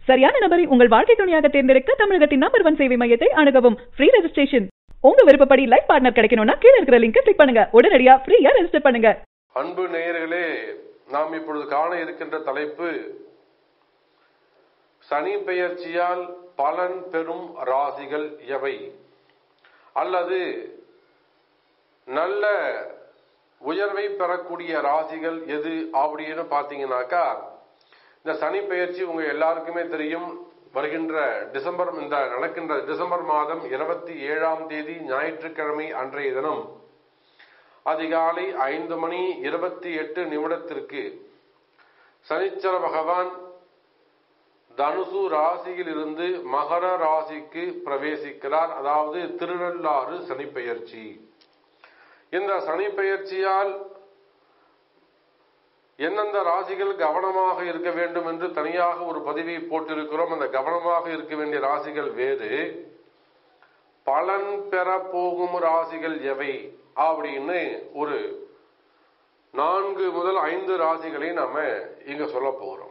சரியான நபரை உங்கள் வாழ்க்கை துணையாக தேர்ந்தெடுக்க தமிழகத்தின் நம்பர் ஒன் சேவை மையத்தை அணுகவும் ஃப்ரீ ரெஜிஸ்ட்ரேஷன் உங்க விருப்பப்படி லைஃப் பார்ட்னர் கிடைக்கணும்னா கீழ இருக்கிற லிங்கை கிளிக் பண்ணுங்க உடனடியா ஃப்ரீயா ரெஜிஸ்டர் பண்ணுங்க அன்பு நேயர்களே நாம் இப்பொழுது காண இருக்கின்ற தலைப்பு சனி பெயர்ச்சியால் பலன் பெறும் ராசிகள் எவை அல்லது நல்ல உயர்வை பெறக்கூடிய ராசிகள் எது அப்படின்னு பார்த்தீங்கன்னாக்கா இந்த சனி பெயர்ச்சி உங்க எல்லாருக்குமே தெரியும் வருகின்ற டிசம்பர் இந்த நடக்கின்ற டிசம்பர் மாதம் இருபத்தி ஏழாம் தேதி ஞாயிற்றுக்கிழமை அன்றைய தினம் அதிகாலை ஐந்து மணி இருபத்தி எட்டு நிமிடத்திற்கு சனிச்சர பகவான் தனுசு ராசியில் இருந்து மகர ராசிக்கு பிரவேசிக்கிறார் அதாவது திருநள்ளாறு சனி பெயர்ச்சி இந்த சனி பெயர்ச்சியால் எந்தெந்த ராசிகள் கவனமாக இருக்க வேண்டும் என்று தனியாக ஒரு பதிவை போட்டிருக்கிறோம் அந்த கவனமாக இருக்க வேண்டிய ராசிகள் வேறு பலன் பெற போகும் ராசிகள் எவை அப்படின்னு ஒரு நான்கு முதல் ஐந்து ராசிகளை நாம இங்க சொல்ல போகிறோம்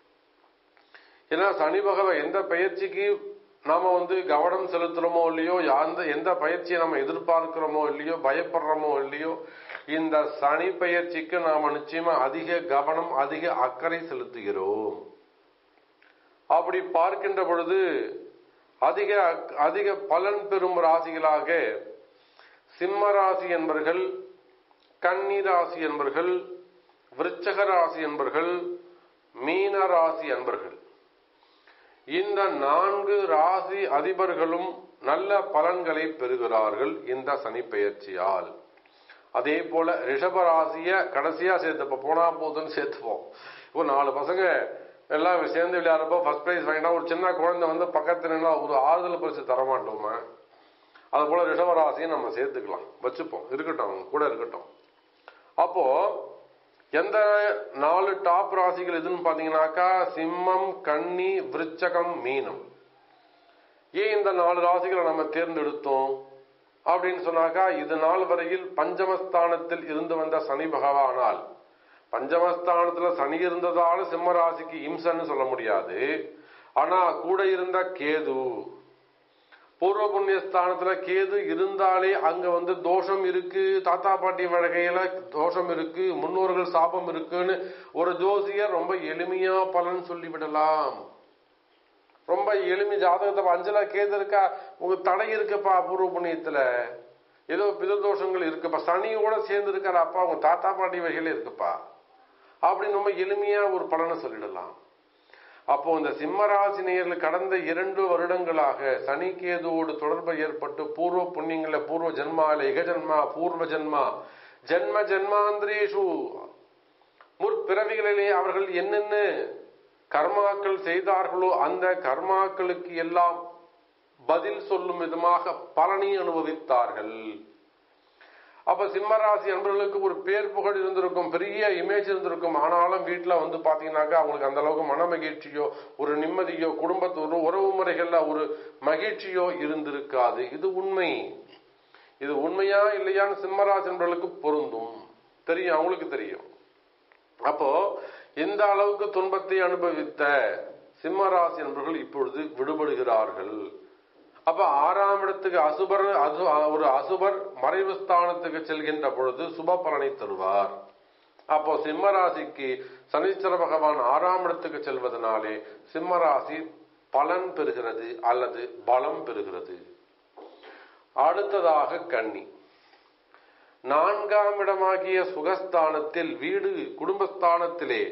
ஏன்னா சனி பகவான் எந்த பயிற்சிக்கு நாம வந்து கவனம் செலுத்துறோமோ இல்லையோ எந்த எந்த பயிற்சியை நம்ம எதிர்பார்க்கிறோமோ இல்லையோ பயப்படுறோமோ இல்லையோ இந்த சனி பயிற்சிக்கு நாம நிச்சயமா அதிக கவனம் அதிக அக்கறை செலுத்துகிறோம் அப்படி பார்க்கின்ற பொழுது அதிக அதிக பலன் பெறும் ராசிகளாக சிம்ம ராசி என்பர்கள் கன்னி ராசி என்பர்கள் விருச்சக ராசி என்பர்கள் மீன ராசி என்பர்கள் இந்த நான்கு ராசி அதிபர்களும் நல்ல பலன்களை பெறுகிறார்கள் இந்த சனி பெயர்ச்சியால் அதே போல ரிஷப ராசிய கடைசியா சேர்த்துப்போம் போனா போதுன்னு சேர்த்துப்போம் இப்போ நாலு பசங்க எல்லாம் சேர்ந்து விளையாடுறப்போ ஃபர்ஸ்ட் பிரைஸ் வாங்கினா ஒரு சின்ன குழந்தை வந்து பக்கத்துல நின்னா ஒரு ஆறுதல் பரிசு தரமாட்டோமா அது போல ரிஷபராசியை நம்ம சேர்த்துக்கலாம் வச்சுப்போம் இருக்கட்டும் அவங்க கூட இருக்கட்டும் அப்போ எந்த நாலு டாப் ராசிகள் எதுன்னு பாத்தீங்கன்னாக்கா சிம்மம் கன்னி விருச்சகம் மீனம் ஏன் இந்த நாலு ராசிகளை நம்ம தேர்ந்தெடுத்தோம் அப்படின்னு சொன்னாக்கா இது நாள் வரையில் பஞ்சமஸ்தானத்தில் இருந்து வந்த சனி பகவானால் பஞ்சமஸ்தானத்துல சனி இருந்ததால சிம்ம ராசிக்கு இம்சன்னு சொல்ல முடியாது ஆனா கூட இருந்த கேது பூர்வ புண்ணிய ஸ்தானத்துல கேது இருந்தாலே அங்க வந்து தோஷம் இருக்கு தாத்தா பாட்டி வழகையில தோஷம் இருக்கு முன்னோர்கள் சாபம் இருக்குன்னு ஒரு ஜோசியர் ரொம்ப எளிமையா பலன் சொல்லிவிடலாம் ரொம்ப எளிமை ஜாதகத்தை அஞ்சல கேது இருக்கா உங்க தடை இருக்குப்பா பூர்வ புண்ணியத்துல ஏதோ பிததோஷங்கள் இருக்குப்பா சனியோட சேர்ந்து இருக்காரு அப்பா உங்க தாத்தா பாட்டி வகையில இருக்குப்பா அப்படின்னு ரொம்ப எளிமையா ஒரு பலனை சொல்லிடலாம் அப்போ இந்த சிம்மராசி நேயர்கள் கடந்த இரண்டு வருடங்களாக சனி கேதுவோடு தொடர்பு ஏற்பட்டு பூர்வ புண்ணியங்கள பூர்வ ஜென்மால இக ஜென்மா பூர்வ ஜென்மா ஜென்ம ஜென்மாந்திரேஷு முற்பிறவிகளிலே அவர்கள் என்னென்ன கர்மாக்கள் செய்தார்களோ அந்த கர்மாக்களுக்கு எல்லாம் பதில் சொல்லும் விதமாக பலனை அனுபவித்தார்கள் அப்ப சிம்மராசி அன்பர்களுக்கு ஒரு பேர் புகழ் இருந்திருக்கும் பெரிய இமேஜ் இருந்திருக்கும் ஆனாலும் வீட்டுல வந்து பாத்தீங்கன்னாக்கா அவங்களுக்கு அந்த அளவுக்கு மன மகிழ்ச்சியோ ஒரு நிம்மதியோ குடும்பத்தோட உறவு முறைகள்ல ஒரு மகிழ்ச்சியோ இருந்திருக்காது இது உண்மை இது உண்மையா இல்லையான்னு சிம்மராசி அன்பர்களுக்கு பொருந்தும் தெரியும் அவங்களுக்கு தெரியும் அப்போ இந்த அளவுக்கு துன்பத்தை அனுபவித்த சிம்மராசி என்பவர்கள் இப்பொழுது விடுபடுகிறார்கள் அப்ப ஆறாம் இடத்துக்கு அசுபர் அசு ஒரு அசுபர் மறைவு ஸ்தானத்துக்கு செல்கின்ற பொழுது சுப பலனை தருவார் அப்போ சிம்மராசிக்கு சனீஸ்வர பகவான் ஆறாம் இடத்துக்கு செல்வதனாலே சிம்மராசி பலன் பெறுகிறது அல்லது பலம் பெறுகிறது அடுத்ததாக கன்னி நான்காம் இடமாகிய சுகஸ்தானத்தில் வீடு குடும்பஸ்தானத்திலே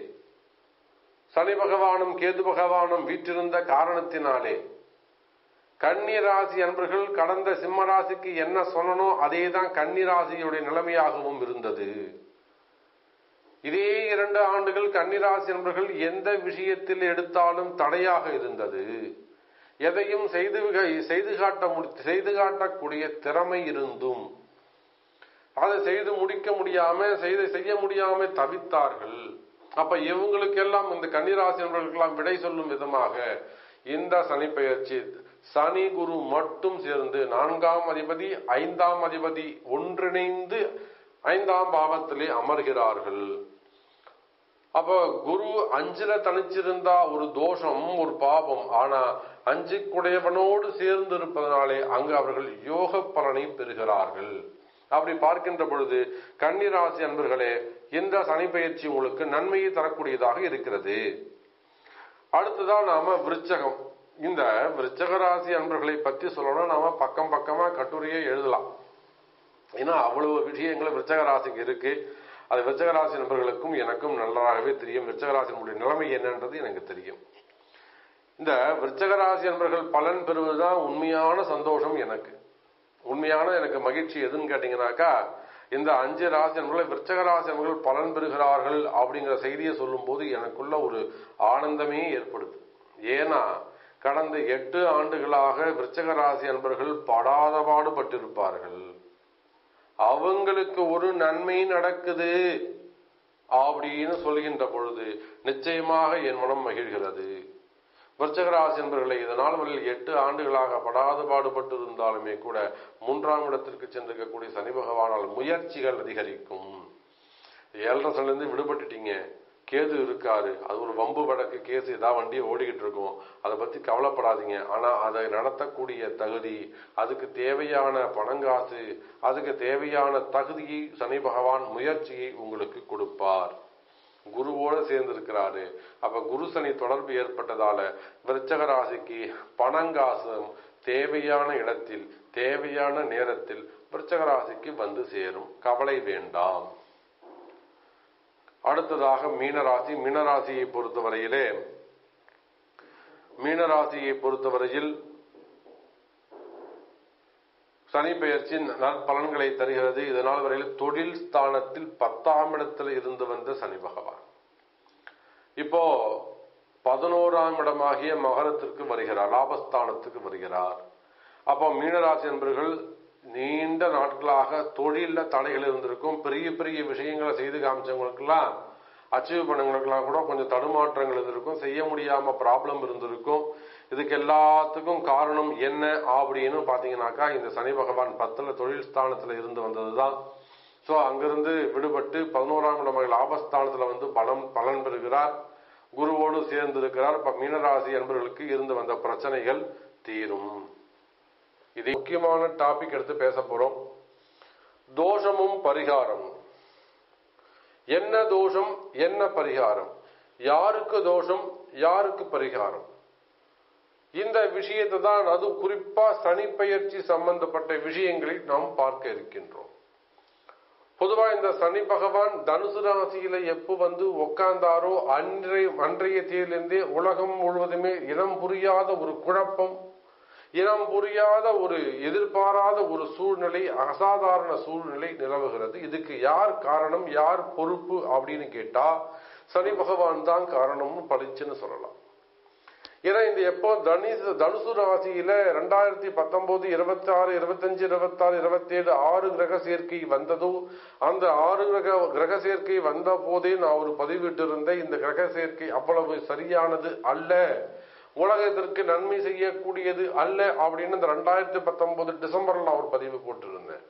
சனி பகவானும் கேது பகவானும் வீற்றிருந்த காரணத்தினாலே கன்னி ராசி அன்பர்கள் கடந்த சிம்ம ராசிக்கு என்ன சொன்னனோ அதே தான் கன்னி ராசியுடைய நிலைமையாகவும் இருந்தது இதே இரண்டு ஆண்டுகள் கன்னிராசி நண்பர்கள் எந்த விஷயத்தில் எடுத்தாலும் தடையாக இருந்தது எதையும் செய்து செய்து காட்ட செய்து காட்டக்கூடிய திறமை இருந்தும் அதை செய்து முடிக்க முடியாம செய்து செய்ய முடியாம தவித்தார்கள் அப்ப இவங்களுக்கெல்லாம் இந்த கன்னிராசி நண்பர்களுக்கெல்லாம் விடை சொல்லும் விதமாக இந்த சனி பெயர்ச்சி சனி குரு மட்டும் சேர்ந்து நான்காம் அதிபதி ஐந்தாம் அதிபதி ஒன்றிணைந்து ஐந்தாம் பாவத்திலே அமர்கிறார்கள் அப்போ குரு அஞ்சுல தனிச்சிருந்தா ஒரு தோஷம் ஒரு பாபம் ஆனா அஞ்சுக்குடையவனோடு சேர்ந்து இருப்பதனாலே அங்கு அவர்கள் யோக பலனை பெறுகிறார்கள் அப்படி பார்க்கின்ற பொழுது கன்னிராசி அன்பர்களே இந்த சனி பயிற்சி உங்களுக்கு நன்மையை தரக்கூடியதாக இருக்கிறது அடுத்ததான் நாம விருச்சகம் இந்த விருச்சக ராசி அன்பர்களை பத்தி சொல்லணும் நாம பக்கம் பக்கமா கட்டுரையே எழுதலாம் ஏன்னா அவ்வளவு விஷயங்கள் விருச்சக ராசிக்கு இருக்கு அது விருச்சக ராசி நண்பர்களுக்கும் எனக்கும் நன்றாகவே தெரியும் விருச்சக ராசியினுடைய நிலைமை என்னன்றது எனக்கு தெரியும் இந்த விருச்சக ராசி நண்பர்கள் பலன் பெறுவதுதான் உண்மையான சந்தோஷம் எனக்கு உண்மையான எனக்கு மகிழ்ச்சி எதுன்னு கேட்டீங்கன்னாக்கா இந்த அஞ்சு ராசி நண்பர்களை விருச்சக ராசி நண்பர்கள் பலன் பெறுகிறார்கள் அப்படிங்கிற செய்தியை சொல்லும் போது எனக்குள்ள ஒரு ஆனந்தமே ஏற்படுது ஏன்னா கடந்த எட்டு ஆண்டுகளாக விருச்சக ராசி அன்பர்கள் படாத பாடுபட்டிருப்பார்கள் அவங்களுக்கு ஒரு நன்மை நடக்குது அப்படின்னு சொல்கின்ற பொழுது நிச்சயமாக என் மனம் மகிழ்கிறது விருச்சகராசி என்பர்களை இதனால் வரையில் எட்டு ஆண்டுகளாக படாது பாடுபட்டு இருந்தாலுமே கூட மூன்றாம் இடத்திற்கு சென்றிருக்கக்கூடிய சனி பகவானால் முயற்சிகள் அதிகரிக்கும் ஏழரை சனிலிருந்து விடுபட்டுட்டீங்க கேது இருக்காரு அது ஒரு வம்பு வழக்கு கேஸ் ஏதாவது வண்டியை ஓடிக்கிட்டு இருக்கும் அதை பத்தி கவலைப்படாதீங்க ஆனா அதை நடத்தக்கூடிய தகுதி அதுக்கு தேவையான பணங்காசு அதுக்கு தேவையான தகுதியை சனி பகவான் முயற்சியை உங்களுக்கு கொடுப்பார் குருவோட சேர்ந்து இருக்கிறாரு அப்ப குரு சனி தொடர்பு ஏற்பட்டதால விருச்சக ராசிக்கு பணங்காசும் தேவையான இடத்தில் தேவையான நேரத்தில் விருச்சக ராசிக்கு வந்து சேரும் கவலை வேண்டாம் அடுத்ததாக மீனராசி மீனராசியை பொறுத்தவரையிலே மீனராசியை பொறுத்தவரையில் சனி பெயர்ச்சி நற்பலன்களை தருகிறது இதனால் வரையில் தொழில் ஸ்தானத்தில் பத்தாம் இடத்தில் இருந்து வந்த சனி பகவான் இப்போ பதினோராம் இடமாகிய மகரத்திற்கு வருகிறார் லாபஸ்தானத்துக்கு வருகிறார் அப்போ மீனராசி என்பர்கள் நீண்ட நாட்களாக தொழில தடைகள் இருந்திருக்கும் பெரிய பெரிய விஷயங்களை செய்து காமிச்சவங்களுக்கெல்லாம் அச்சீவ் பண்ணவங்களுக்கெல்லாம் கூட கொஞ்சம் தடுமாற்றங்கள் இருந்திருக்கும் செய்ய முடியாம ப்ராப்ளம் இருந்திருக்கும் இதுக்கு எல்லாத்துக்கும் காரணம் என்ன அப்படின்னு பாத்தீங்கன்னாக்கா இந்த சனி பகவான் பத்துல தொழில் ஸ்தானத்துல இருந்து வந்ததுதான் சோ அங்கிருந்து விடுபட்டு பதினோராம் இடம் லாபஸ்தானத்துல வந்து பலம் பலன் பெறுகிறார் குருவோடு சேர்ந்து இருக்கிறார் இப்ப மீனராசி என்பவர்களுக்கு இருந்து வந்த பிரச்சனைகள் தீரும் இது முக்கியமான டாபிக் எடுத்து பேச போறோம் தோஷமும் பரிகாரமும் என்ன தோஷம் என்ன பரிகாரம் யாருக்கு தோஷம் யாருக்கு பரிகாரம் இந்த விஷயத்தை தான் அது குறிப்பா சனி பயிற்சி சம்பந்தப்பட்ட விஷயங்களை நாம் பார்க்க இருக்கின்றோம் பொதுவா இந்த சனி பகவான் தனுசு ராசியில எப்ப வந்து உக்காந்தாரோ அன்றைய அன்றைய தேதியிலிருந்தே உலகம் முழுவதுமே இனம் புரியாத ஒரு குழப்பம் இனம் புரியாத ஒரு எதிர்பாராத ஒரு சூழ்நிலை அசாதாரண சூழ்நிலை நிலவுகிறது இதுக்கு யார் காரணம் யார் பொறுப்பு அப்படின்னு கேட்டா சனி பகவான் தான் காரணம்னு பளிச்சுன்னு சொல்லலாம் ஏன்னா இந்த எப்போ தனுசு தனுசு ராசியில ரெண்டாயிரத்தி பத்தொன்பது இருபத்தி ஆறு இருபத்தஞ்சு இருபத்தாறு இருபத்தி ஏழு ஆறு கிரக சேர்க்கை வந்ததோ அந்த ஆறு கிரக கிரக சேர்க்கை வந்த போதே நான் ஒரு பதிவிட்டு இருந்தேன் இந்த கிரக சேர்க்கை அவ்வளவு சரியானது அல்ல உலகத்திற்கு நன்மை செய்யக்கூடியது அல்ல அப்படின்னு இந்த ரெண்டாயிரத்தி பத்தொன்பது டிசம்பர்ல நான் ஒரு பதிவு போட்டிருந்தேன்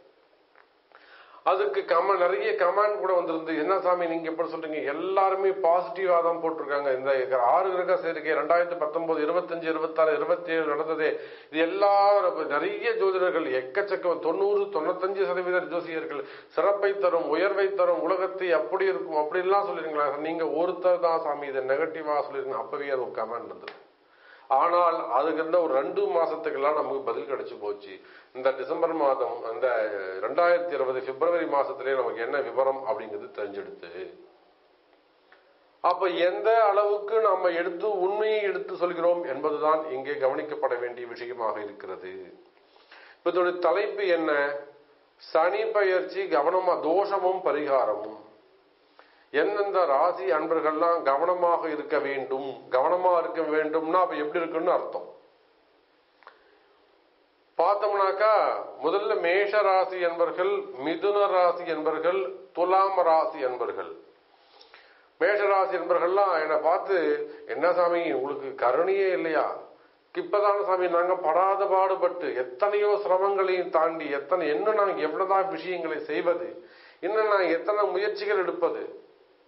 அதுக்கு கம நிறைய கமெண்ட் கூட வந்திருந்து என்ன சாமி நீங்க எப்படி சொல்றீங்க எல்லாருமே பாசிட்டிவா தான் போட்டிருக்காங்க இந்த ஆறு கிரக சேர்க்கை ரெண்டாயிரத்தி பத்தொன்பது இருபத்தஞ்சு இருபத்தாறு இருபத்தி ஏழு நடந்ததே இது எல்லா நிறைய ஜோதிடர்கள் எக்கச்சக்கம் தொண்ணூறு தொண்ணூத்தஞ்சு சதவீத ஜோசியர்கள் சிறப்பை தரும் உயர்வை தரும் உலகத்தை அப்படி இருக்கும் அப்படிலாம் சொல்லிருங்களா நீங்க ஒருத்தர் தான் சாமி இதை நெகட்டிவா சொல்லிருங்க அப்பவே அது ஒரு கமெண்ட் வந்தது ஆனால் அதுக்கு இருந்த ஒரு ரெண்டு மாசத்துக்கெல்லாம் நமக்கு பதில் கிடைச்சு போச்சு இந்த டிசம்பர் மாதம் அந்த ரெண்டாயிரத்தி இருபது பிப்ரவரி மாசத்திலே நமக்கு என்ன விவரம் அப்படிங்கிறது தெரிஞ்செடுத்து அப்ப எந்த அளவுக்கு நாம எடுத்து உண்மையை எடுத்து சொல்கிறோம் என்பதுதான் இங்கே கவனிக்கப்பட வேண்டிய விஷயமாக இருக்கிறது இப்ப இதோட தலைப்பு என்ன சனி பயிற்சி கவனமா தோஷமும் பரிகாரமும் எந்தெந்த ராசி அன்பர்கள்லாம் கவனமாக இருக்க வேண்டும் கவனமா இருக்க வேண்டும்னா அப்ப எப்படி இருக்குன்னு அர்த்தம் பார்த்தோம்னாக்கா முதல்ல மேஷ ராசி என்பர்கள் மிதுன ராசி என்பர்கள் துலாம் ராசி என்பர்கள் மேஷராசி என்பர்கள்லாம் என்னை பார்த்து என்ன சாமி உங்களுக்கு கருணையே இல்லையா இப்பதான சாமி நாங்க படாத பாடுபட்டு எத்தனையோ சிரமங்களையும் தாண்டி எத்தனை இன்னும் நாங்க எவ்வளவுதான் விஷயங்களை செய்வது இன்னும் நான் எத்தனை முயற்சிகள் எடுப்பது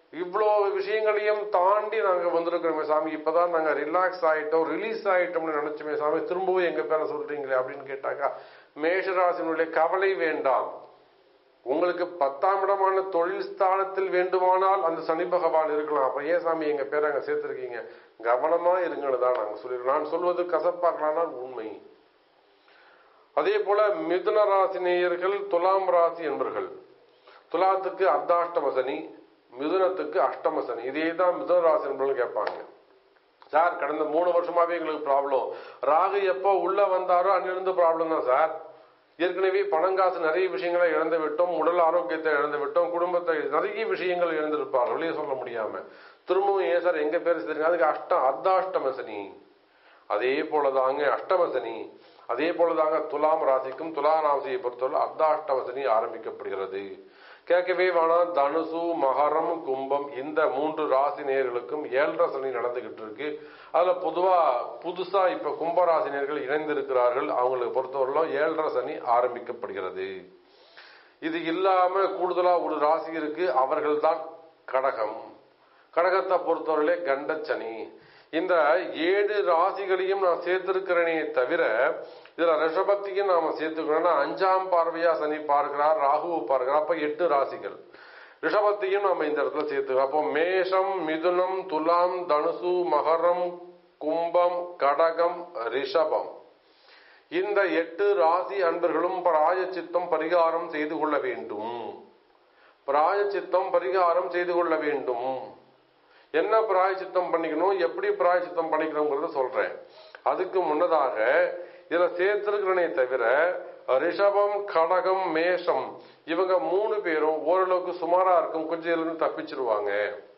இவ்வளோ விஷயங்களையும் தாண்டி நாங்க வந்திருக்கிறோமே சாமி இப்பதான் நாங்க ரிலாக்ஸ் ஆயிட்டோம் ரிலீஸ் ஆயிட்டோம்னு நினைச்சோமே சாமி திரும்பவும் எங்க பேரை சொல்றீங்களே அப்படின்னு கேட்டாக்கா மேஷராசினுடைய கவலை வேண்டாம் உங்களுக்கு பத்தாம் இடமான தொழில் ஸ்தானத்தில் வேண்டுமானால் அந்த சனி பகவான் இருக்கலாம் அப்ப ஏன் சாமி எங்க பேரை அங்க சேர்த்திருக்கீங்க கவனமா இருங்கன்னு தான் நாங்க சொல்லிடுறோம் நான் சொல்வது கசப்பாக்கலானால் உண்மை அதே போல மிதுன ராசி நேயர்கள் துலாம் ராசி என்பர்கள் துலாத்துக்கு அர்த்தாஷ்டம சனி மிதுனத்துக்கு அஷ்டம சனி இதே தான் மிதுன ராசி என்பர்கள் கேட்பாங்க சார் கடந்த மூணு வருஷமாவே எங்களுக்கு ப்ராப்ளம் ராகு எப்போ உள்ள வந்தாரோ அன்னிலிருந்து ப்ராப்ளம் தான் சார் ஏற்கனவே பணங்காசு நிறைய விஷயங்களை இழந்து விட்டோம் உடல் ஆரோக்கியத்தை இழந்து விட்டோம் குடும்பத்தை நிறைய விஷயங்கள் இழந்திருப்பாங்க வெளியே சொல்ல முடியாம திரும்பவும் ஏன் சார் எங்க பேர் தெரியுங்க அதுக்கு அஷ்டம் அர்த்தாஷ்டம சனி அதே போலதாங்க அஷ்டம சனி அதே போலதாங்க துலாம் ராசிக்கும் துலா ராசியை பொறுத்தவரை அர்த்தாஷ்டம சனி ஆரம்பிக்கப்படுகிறது கேட்கவே வேணாம் தனுசு மகரம் கும்பம் இந்த மூன்று ராசி நேர்களுக்கும் ஏழரை சனி நடந்துகிட்டு இருக்கு அதுல பொதுவா புதுசா இப்ப கும்ப ராசி நேர்கள் இணைந்திருக்கிறார்கள் அவங்களுக்கு பொறுத்தவரையிலும் ஏழரை சனி ஆரம்பிக்கப்படுகிறது இது இல்லாம கூடுதலா ஒரு ராசி இருக்கு அவர்கள் தான் கடகம் கடகத்தை பொறுத்தவரையிலே கண்டச்சனி இந்த ஏழு ராசிகளையும் நான் சேர்த்திருக்கிறேனே தவிர இதுல ரிஷபத்தையும் நாம சேர்த்துக்கணும்னா அஞ்சாம் பார்வையா சனி பார்க்கிறார் ராகுவை பார்க்கிறார் அப்ப எட்டு ராசிகள் ரிஷபத்தையும் நாம இந்த இடத்துல சேர்த்துக்கிறோம் அப்போ மேஷம் மிதுனம் துலாம் தனுசு மகரம் கும்பம் கடகம் ரிஷபம் இந்த எட்டு ராசி அன்பர்களும் பிராயச்சித்தம் பரிகாரம் செய்து கொள்ள வேண்டும் பிராயச்சித்தம் பரிகாரம் செய்து கொள்ள வேண்டும் என்ன பிராயச்சித்தம் பண்ணிக்கணும் எப்படி பிராயச்சித்தம் பண்ணிக்கணுங்கிறத சொல்றேன் அதுக்கு முன்னதாக இதுல சேர்த்திருக்கிறனே தவிர ரிஷபம் கடகம் மேஷம் இவங்க மூணு பேரும் ஓரளவுக்கு சுமாரா இருக்கும் கொஞ்சம் இதுல இருந்து தப்பிச்சிருவாங்க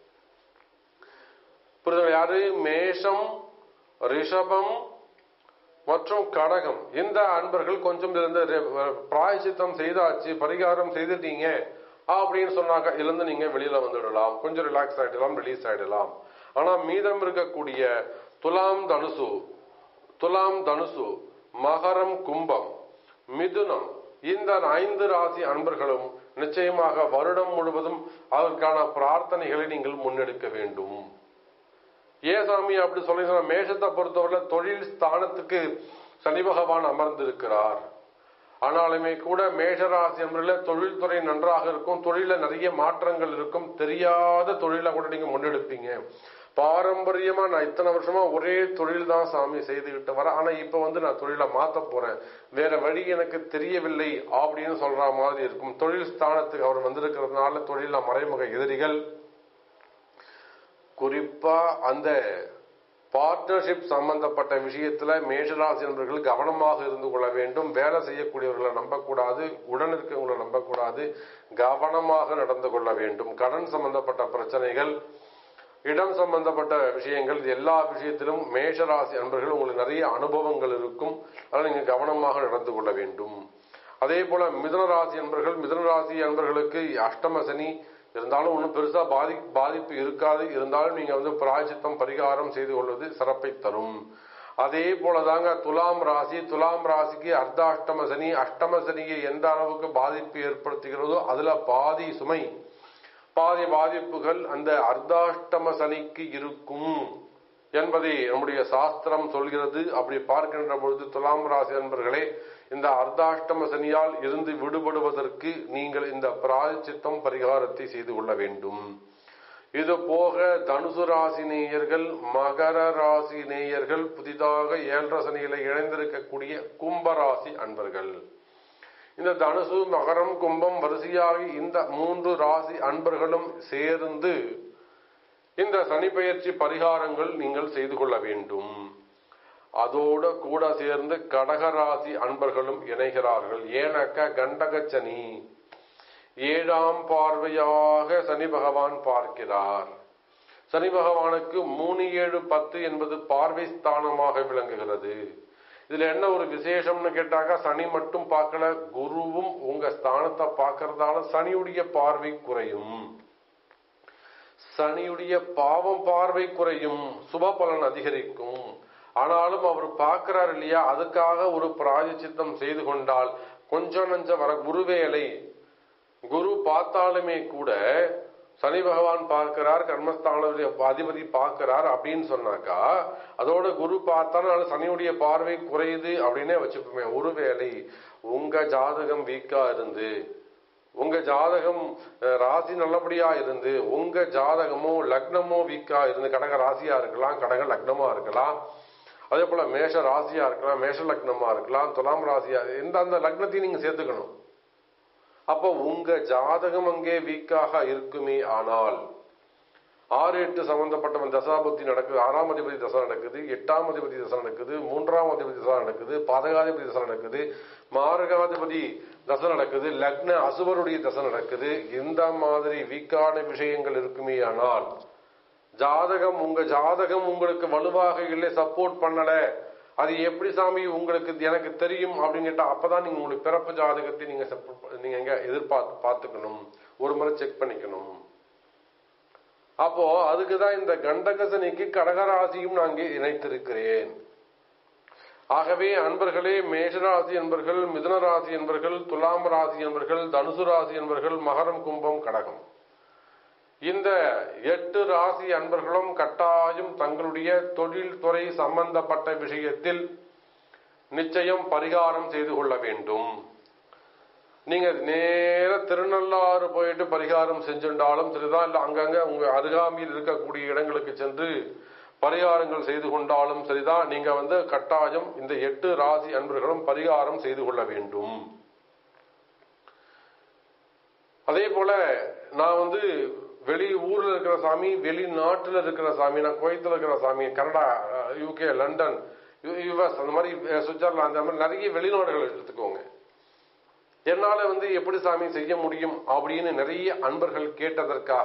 புரியுது யாரு மேஷம் ரிஷபம் மற்றும் கடகம் இந்த அன்பர்கள் கொஞ்சம் இருந்து பிராயச்சித்தம் செய்தாச்சு பரிகாரம் செய்துட்டீங்க அப்படின்னு சொன்னாக்க இருந்து நீங்க வெளியில வந்துடலாம் கொஞ்சம் ரிலாக்ஸ் ஆயிடலாம் ரிலீஸ் ஆயிடலாம் ஆனா மீதம் இருக்கக்கூடிய துலாம் தனுசு துலாம் தனுசு மகரம் கும்பம் மிதுனம் இந்த ஐந்து ராசி அன்பர்களும் நிச்சயமாக வருடம் முழுவதும் அதற்கான பிரார்த்தனைகளை நீங்கள் முன்னெடுக்க வேண்டும் ஏன் சாமி அப்படி சொல்லி மேஷத்தை பொறுத்தவரை தொழில் ஸ்தானத்துக்கு சனி பகவான் அமர்ந்திருக்கிறார் ஆனாலுமே கூட மேஷராசி என்பதில் தொழில்துறை நன்றாக இருக்கும் தொழில நிறைய மாற்றங்கள் இருக்கும் தெரியாத தொழிலை கூட நீங்க முன்னெடுப்பீங்க பாரம்பரியமா நான் இத்தனை வருஷமா ஒரே தொழில் தான் சாமி செய்துகிட்டு வரேன் ஆனா இப்ப வந்து நான் தொழிலை மாத்த போறேன் வேற வழி எனக்கு தெரியவில்லை அப்படின்னு சொல்ற மாதிரி இருக்கும் தொழில் ஸ்தானத்துக்கு அவர் வந்திருக்கிறதுனால தொழில மறைமுக எதிரிகள் குறிப்பா அந்த பார்ட்னர்ஷிப் சம்பந்தப்பட்ட விஷயத்துல மேஷராசி நண்பர்கள் கவனமாக இருந்து கொள்ள வேண்டும் வேலை செய்யக்கூடியவர்களை நம்பக்கூடாது உடன் இருக்கவங்களை நம்பக்கூடாது கவனமாக நடந்து கொள்ள வேண்டும் கடன் சம்பந்தப்பட்ட பிரச்சனைகள் இடம் சம்பந்தப்பட்ட விஷயங்கள் எல்லா விஷயத்திலும் மேஷராசி அன்பர்கள் உங்களுக்கு நிறைய அனுபவங்கள் இருக்கும் அதனால் நீங்க கவனமாக நடந்து கொள்ள வேண்டும் அதே போல மிதுனராசி அன்பர்கள் மிதுனராசி அன்பர்களுக்கு அஷ்டம சனி இருந்தாலும் ஒன்றும் பெருசா பாதி பாதிப்பு இருக்காது இருந்தாலும் நீங்க வந்து பிராயச்சித்தம் பரிகாரம் செய்து கொள்வது சிறப்பை தரும் அதே போலதாங்க துலாம் ராசி துலாம் ராசிக்கு அர்த்தாஷ்டம சனி அஷ்டம சனியை எந்த அளவுக்கு பாதிப்பு ஏற்படுத்துகிறதோ அதுல பாதி சுமை பாதி பாதிப்புகள் அந்த அர்த்தாஷ்டம சனிக்கு இருக்கும் என்பதை நம்முடைய சாஸ்திரம் சொல்கிறது அப்படி பார்க்கின்ற பொழுது துலாம் ராசி நண்பர்களே இந்த அர்த்தாஷ்டம சனியால் இருந்து விடுபடுவதற்கு நீங்கள் இந்த பிராயச்சித்தம் பரிகாரத்தை செய்து கொள்ள வேண்டும் இது போக தனுசு ராசி நேயர்கள் மகர ராசி நேயர்கள் புதிதாக ஏழரை சனியில இணைந்திருக்கக்கூடிய கும்பராசி அன்பர்கள் இந்த தனுசு மகரம் கும்பம் வரிசையாகி இந்த மூன்று ராசி அன்பர்களும் சேர்ந்து இந்த சனி பயிற்சி பரிகாரங்கள் நீங்கள் செய்து கொள்ள வேண்டும் அதோட கூட சேர்ந்து கடகராசி அன்பர்களும் இணைகிறார்கள் ஏனக்க கண்டகச்சனி ஏழாம் பார்வையாக சனி பகவான் பார்க்கிறார் சனி பகவானுக்கு மூணு ஏழு பத்து என்பது பார்வை ஸ்தானமாக விளங்குகிறது இதுல என்ன ஒரு விசேஷம்னு கேட்டாக்கா சனி மட்டும் பார்க்கல குருவும் உங்க ஸ்தானத்தை பார்க்கறதால சனியுடைய பார்வை குறையும் சனியுடைய பாவம் பார்வை குறையும் சுப பலன் அதிகரிக்கும் ஆனாலும் அவர் பார்க்கிறார் இல்லையா அதுக்காக ஒரு பிராயச்சித்தம் செய்து கொண்டால் கொஞ்சம் நஞ்சம் வர குருவேலை குரு பார்த்தாலுமே கூட சனி பகவான் பார்க்கிறார் கர்மஸ்தானுடைய அதிபதி பார்க்கிறார் அப்படின்னு சொன்னாக்கா அதோட குரு பார்த்தாலும் சனியுடைய பார்வை குறையுது அப்படின்னே வச்சுப்போமே ஒருவேளை உங்க ஜாதகம் வீக்கா இருந்து உங்க ஜாதகம் அஹ், ராசி நல்லபடியா இருந்து உங்க ஜாதகமோ லக்னமோ வீக்கா இருந்து கடக ராசியா இருக்கலாம் கடக லக்னமா இருக்கலாம் அதே போல மேஷ ராசியா இருக்கலாம் மேஷ லக்னமா இருக்கலாம் துலாம் ராசியா இந்த அந்த லக்னத்தையும் நீங்க சேர்த்துக்கணும் அப்போ உங்க ஜாதகம் அங்கே வீக்காக இருக்குமே ஆனால் ஆறு எட்டு சம்பந்தப்பட்ட தசாபுத்தி நடக்குது ஆறாம் அதிபதி தசை நடக்குது எட்டாம் அதிபதி தசை நடக்குது மூன்றாம் அதிபதி தசை நடக்குது பாதகாதிபதி தசை நடக்குது மாரகாதிபதி தசை நடக்குது லக்ன அசுவருடைய தசை நடக்குது இந்த மாதிரி வீக்கான விஷயங்கள் இருக்குமே ஆனால் ஜாதகம் உங்க ஜாதகம் உங்களுக்கு வலுவாக இல்லை சப்போர்ட் பண்ணல அது எப்படி சாமி உங்களுக்கு எனக்கு தெரியும் அப்படின்னு கேட்டா அப்பதான் நீங்க உங்களுடைய பிறப்பு ஜாதகத்தை நீங்க support ப- நீங்க எங்க எதிர்பார்த்து பார்த்துக்கணும் ஒரு முறை செக் பண்ணிக்கணும் அப்போ அதுக்குதான் இந்த கண்டகசனிக்கு கடகராசியும் நான் இங்கே இணைத்திருக்கிறேன் ஆகவே அன்பர்களே மேஷராசி என்பர்கள் மிதுன ராசி என்பர்கள் துலாம் ராசி என்பர்கள் தனுசு ராசி என்பர்கள் மகரம் கும்பம் கடகம் இந்த எட்டு ராசி அன்பர்களும் கட்டாயம் தங்களுடைய தொழில் துறை சம்பந்தப்பட்ட விஷயத்தில் நிச்சயம் பரிகாரம் செய்து கொள்ள வேண்டும் நீங்க நேர திருநள்ளாறு போயிட்டு பரிகாரம் செஞ்சுட்டாலும் சரிதான் இல்ல அங்கங்க உங்க அருகாமையில் இருக்கக்கூடிய இடங்களுக்கு சென்று பரிகாரங்கள் செய்து கொண்டாலும் சரிதான் நீங்க வந்து கட்டாயம் இந்த எட்டு ராசி அன்பர்களும் பரிகாரம் செய்து கொள்ள வேண்டும் அதே போல நான் வந்து வெளி ஊர்ல இருக்கிற சாமி வெளிநாட்டுல இருக்கிற சாமி நான் குவைத்துல இருக்கிற சாமி கனடா யூகே லண்டன் யுஎஸ் அந்த மாதிரி அஹ், சுவிட்சர்லாந்து அந்த மாதிரி நிறைய வெளிநாடுகள் எடுத்துக்கோங்க என்னால வந்து எப்படி சாமி செய்ய முடியும் அப்படின்னு நிறைய அன்பர்கள் கேட்டதற்காக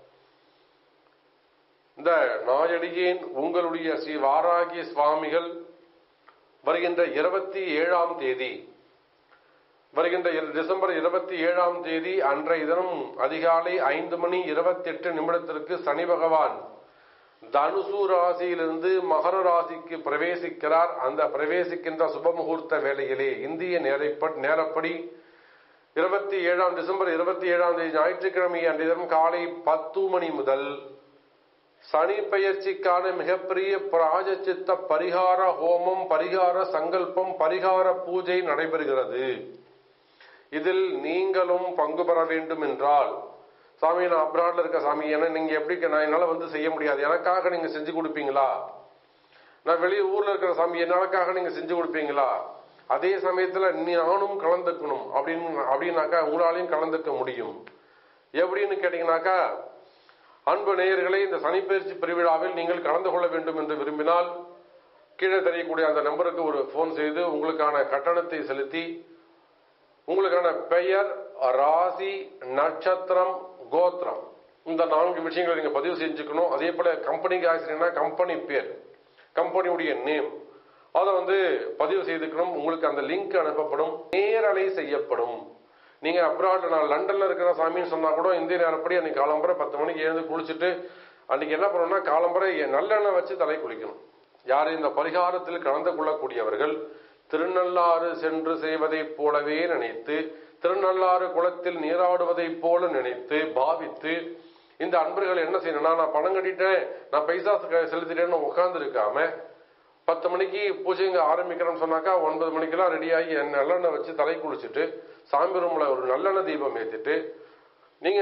இந்த நாயடியேன் உங்களுடைய ஸ்ரீ வாராகி சுவாமிகள் வருகின்ற இருபத்தி ஏழாம் தேதி வருகின்ற இர- டிசம்பர் இருபத்தி ஏழாம் தேதி அன்றைய தினம் அதிகாலை ஐந்து மணி இருபத்தி எட்டு நிமிடத்திற்கு சனி பகவான் தனுசு ராசியிலிருந்து மகர ராசிக்கு பிரவேசிக்கிறார் அந்த பிரவேசிக்கின்ற சுபமுகூர்த்த வேளையிலே இந்திய நேரைப்ப நேரப்படி இருபத்தி ஏழாம் டிசம்பர் இருபத்தி ஏழாம் தேதி ஞாயிற்றுக்கிழமை அன்றைய தினம் காலை பத்து மணி முதல் சனி பெயர்ச்சிக்கான மிகப்பெரிய பிராஜச்சித்த பரிகார ஹோமம் பரிகார சங்கல்பம் பரிகார பூஜை நடைபெறுகிறது இதில் நீங்களும் பங்கு பெற வேண்டும் என்றால் சாமி நான் அப்ராட்ல இருக்க சாமி ஏன்னா நீங்க எப்படி நான் என்னால வந்து செய்ய முடியாது எனக்காக நீங்க செஞ்சு கொடுப்பீங்களா நான் வெளிய ஊர்ல இருக்கிற சாமி எனக்காக நீங்க செஞ்சு கொடுப்பீங்களா அதே சமயத்துல நீ நானும் கலந்துக்கணும் அப்படின்னு அப்படின்னாக்கா உங்களாலையும் கலந்துக்க முடியும் எப்படின்னு கேட்டீங்கன்னாக்கா அன்பு நேயர்களே இந்த சனிப்பயிற்சி பெருவிழாவில் நீங்கள் கலந்து கொள்ள வேண்டும் என்று விரும்பினால் கீழே தெரியக்கூடிய அந்த நம்பருக்கு ஒரு ஃபோன் செய்து உங்களுக்கான கட்டணத்தை செலுத்தி உங்களுக்கான பெயர் ராசி நட்சத்திரம் கோத்திரம் இந்த நான்கு விஷயங்களை நீங்க பதிவு செஞ்சுக்கணும் அதே போல கம்பெனிக்கு ஆக்சிடென்ட்னா கம்பெனி பேர் கம்பெனியுடைய நேம் அதை வந்து பதிவு செய்துக்கணும் உங்களுக்கு அந்த லிங்க் அனுப்பப்படும் நேரலை செய்யப்படும் நீங்க அப்ராட்ல நான் லண்டன்ல இருக்கிற சாமின்னு சொன்னா கூட இந்திய நேரப்படி அன்னைக்கு காலம்பரை பத்து மணிக்கு எழுந்து குளிச்சுட்டு அன்னைக்கு என்ன பண்ணணும்னா காலம்பரை நல்லெண்ணெய் வச்சு தலை குளிக்கணும் யார் இந்த பரிகாரத்தில் கலந்து கொள்ளக்கூடியவர்கள் திருநள்ளாறு சென்று செய்வதைப் போலவே நினைத்து திருநள்ளாறு குளத்தில் நீராடுவதைப் போல நினைத்து பாவித்து இந்த அன்பர்கள் என்ன செய்யணும்னா நான் பணம் கட்டிட்டேன் நான் பைசா செலுத்திட்டேன்னு உட்கார்ந்து இருக்காம பத்து மணிக்கு பூஜைங்க ஆரம்பிக்கிறோம்னு சொன்னாக்கா ஒன்பது மணிக்கெல்லாம் ரெடியாகி நல்லெண்ணெய் வச்சு தலை குளிச்சுட்டு சாமி ரூம்ல ஒரு நல்லெண்ணெய் தீபம் ஏத்திட்டு நீங்க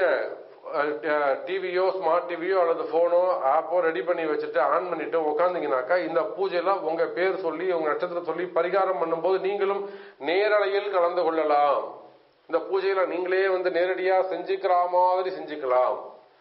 டிவியோ ஸ்மார்ட் டிவியோ அல்லது போனோ ஆப்போ ரெடி பண்ணி வச்சுட்டு ஆன் பண்ணிட்டு உட்காந்தீங்கன்னாக்கா இந்த பூஜையில உங்க பேர் சொல்லி உங்க நட்சத்திரம் சொல்லி பரிகாரம் பண்ணும்போது நீங்களும் நேரலையில் கலந்து கொள்ளலாம் இந்த பூஜையில நீங்களே வந்து நேரடியா செஞ்சுக்கிற மாதிரி செஞ்சுக்கலாம்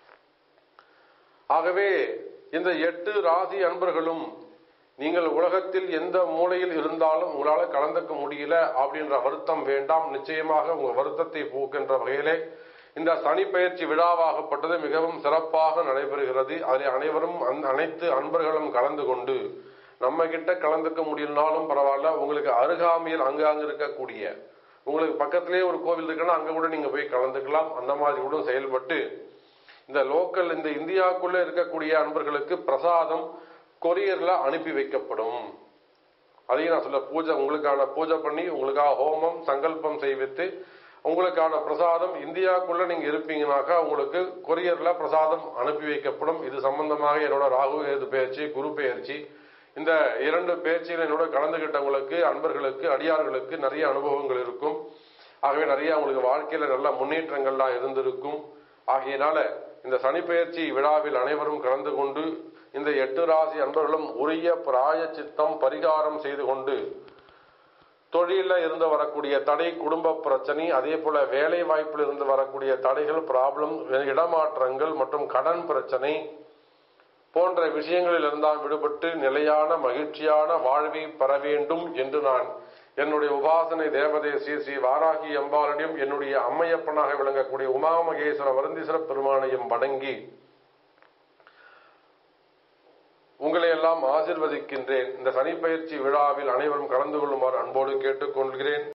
ஆகவே இந்த எட்டு ராசி அன்பர்களும் நீங்கள் உலகத்தில் எந்த மூலையில் இருந்தாலும் உங்களால கலந்துக்க முடியல அப்படின்ற வருத்தம் வேண்டாம் நிச்சயமாக உங்க வருத்தத்தை போக்கின்ற வகையிலே இந்த சனி பயிற்சி விழாவாகப்பட்டது மிகவும் சிறப்பாக நடைபெறுகிறது அதில் அனைவரும் அந்த அனைத்து அன்பர்களும் கலந்து கொண்டு நம்ம கிட்ட கலந்துக்க முடியலனாலும் பரவாயில்ல உங்களுக்கு அருகாமையில் அங்காங்க இருக்கக்கூடிய உங்களுக்கு பக்கத்திலே ஒரு கோவில் இருக்குன்னா அங்க கூட நீங்க போய் கலந்துக்கலாம் அந்த மாதிரி கூட செயல்பட்டு இந்த லோக்கல் இந்த இந்தியாவுக்குள்ள இருக்கக்கூடிய அன்பர்களுக்கு பிரசாதம் கொரியர்ல அனுப்பி வைக்கப்படும் அதையும் நான் சொல்ல பூஜை உங்களுக்கான பூஜை பண்ணி உங்களுக்காக ஹோமம் சங்கல்பம் செய்வித்து உங்களுக்கான பிரசாதம் இந்தியாக்குள்ள நீங்க இருப்பீங்கனாக்கா உங்களுக்கு கொரியர்ல பிரசாதம் அனுப்பி வைக்கப்படும் இது சம்பந்தமாக என்னோட ராகு கேது பயிற்சி குரு பயிற்சி இந்த இரண்டு பேச்சில் என்னோட கலந்துகிட்டவங்களுக்கு அன்பர்களுக்கு அடியார்களுக்கு நிறைய அனுபவங்கள் இருக்கும் ஆகவே நிறைய அவங்களுக்கு வாழ்க்கையில நல்ல முன்னேற்றங்கள்லாம் இருந்திருக்கும் ஆகையினால இந்த சனிப்பெயர்ச்சி விழாவில் அனைவரும் கலந்து கொண்டு இந்த எட்டு ராசி அன்பர்களும் உரிய பிராய சித்தம் பரிகாரம் செய்து கொண்டு தொழில இருந்து வரக்கூடிய தடை குடும்ப பிரச்சனை அதே போல வேலை வாய்ப்பில் இருந்து வரக்கூடிய தடைகள் ப்ராப்ளம் இடமாற்றங்கள் மற்றும் கடன் பிரச்சனை போன்ற விஷயங்களில் இருந்தால் விடுபட்டு நிலையான மகிழ்ச்சியான வாழ்வை பெற வேண்டும் என்று நான் என்னுடைய உபாசனை தேவதை ஸ்ரீ ஸ்ரீ வாராகி அம்பாலனையும் என்னுடைய அம்மையப்பனாக விளங்கக்கூடிய உமாமகேஸ்வர வருந்தீஸ்வர பெருமானையும் வணங்கி உங்களை எல்லாம் ஆசிர்வதிக்கின்றேன் இந்த சனிப்பயிற்சி விழாவில் அனைவரும் கலந்து கொள்ளுமாறு அன்போடு கேட்டுக்கொள்கிறேன்